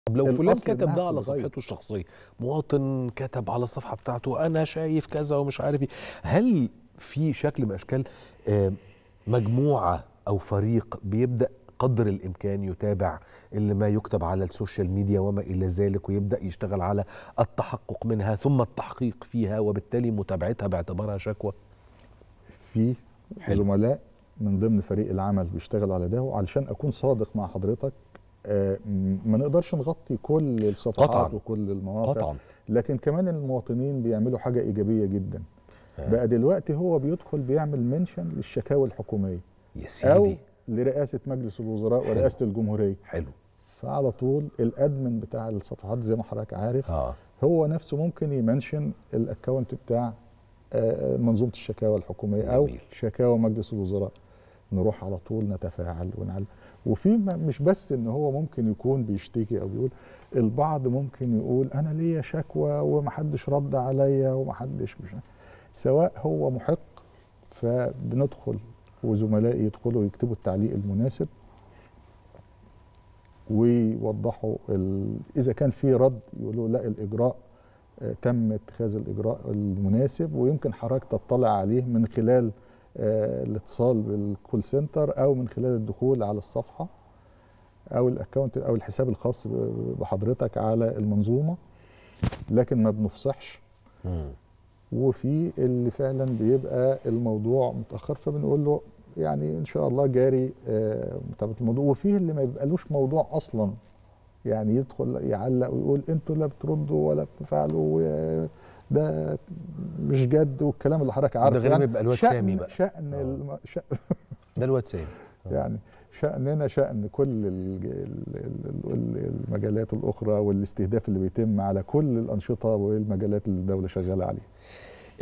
طب لو فلان الأصل كتب إنها ده على تتغير. صفحته الشخصيه مواطن كتب على الصفحه بتاعته انا شايف كذا ومش عارف ايه هل في شكل من اشكال آه، مجموعه او فريق بيبدا قدر الامكان يتابع اللي ما يكتب على السوشيال ميديا وما الى ذلك ويبدا يشتغل على التحقق منها ثم التحقيق فيها وبالتالي متابعتها باعتبارها شكوى في حلو. زملاء من ضمن فريق العمل بيشتغل على ده وعلشان اكون صادق مع حضرتك آه، م- ما نقدرش نغطي كل الصفحات قطعاً. وكل المواقع قطعا لكن كمان المواطنين بيعملوا حاجه ايجابيه جدا آه. بقى دلوقتي هو بيدخل بيعمل منشن للشكاوى الحكوميه يا او سيدي لرئاسه مجلس الوزراء حلو. ورئاسه الجمهوريه حلو فعلى طول الادمن بتاع الصفحات زي ما حضرتك عارف اه هو نفسه ممكن يمنشن الاكونت بتاع آه، منظومه الشكاوى الحكوميه او جميل. شكاوى مجلس الوزراء نروح على طول نتفاعل ونعلم وفي م- مش بس ان هو ممكن يكون بيشتكي او بيقول البعض ممكن يقول انا ليا شكوى ومحدش رد عليا ومحدش مش سواء هو محق فبندخل وزملائي يدخلوا يكتبوا التعليق المناسب ويوضحوا ال... اذا كان في رد يقولوا لا الاجراء آه، تم اتخاذ الاجراء المناسب ويمكن حضرتك تطلع عليه من خلال آه، الاتصال بالكول سنتر او من خلال الدخول على الصفحه او الاكونت او الحساب الخاص ب- بحضرتك على المنظومه لكن ما بنفصحش مم. وفي اللي فعلا بيبقى الموضوع متاخر فبنقول له يعني ان شاء الله جاري آه، متابعه الموضوع وفي اللي ما بيبقالوش موضوع اصلا يعني يدخل يعلق ويقول انتوا لا بتردوا ولا بتفعلوا و- ده مش جد والكلام اللي حضرتك عارفه غالبا يبقى الواد شأن سامي بقى. شأن آه. الم... شأن ده الواد سامي آه. يعني شأننا شأن كل ال- ال- ال- ال- المجالات الأخرى والاستهداف اللي بيتم على كل الأنشطة والمجالات اللي الدولة شغالة عليها